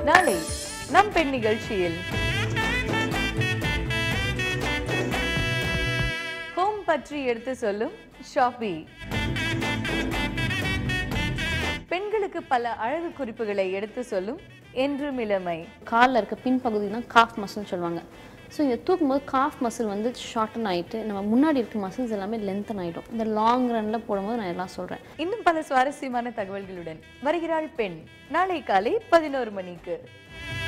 நாளை நம் பெண் நிகழ்ச்சியில் ஹோம் பற்றி எடுத்து சொல்லும் ஷாப்பி பெண்களுக்கு பல அழகு குறிப்புகளை எடுத்து சொல்லும் என்றும் இளமை காலில் இருக்க பின்பகுதி தான் காஃப் மசில்னு சொல்லுவாங்க ஸோ இதை தூக்கும்போது காஃப் மசில் வந்து ஷார்டன் ஆகிட்டு நம்ம முன்னாடி இருக்க மசில்ஸ் எல்லாமே லென்த்தன் ஆகிடும் இந்த லாங் ரன்னில் போடும்போது நான் எல்லாம் சொல்கிறேன் இன்னும் பல சுவாரஸ்யமான தகவல்களுடன் வருகிறாள் பெண் நாளை காலை பதினோரு மணிக்கு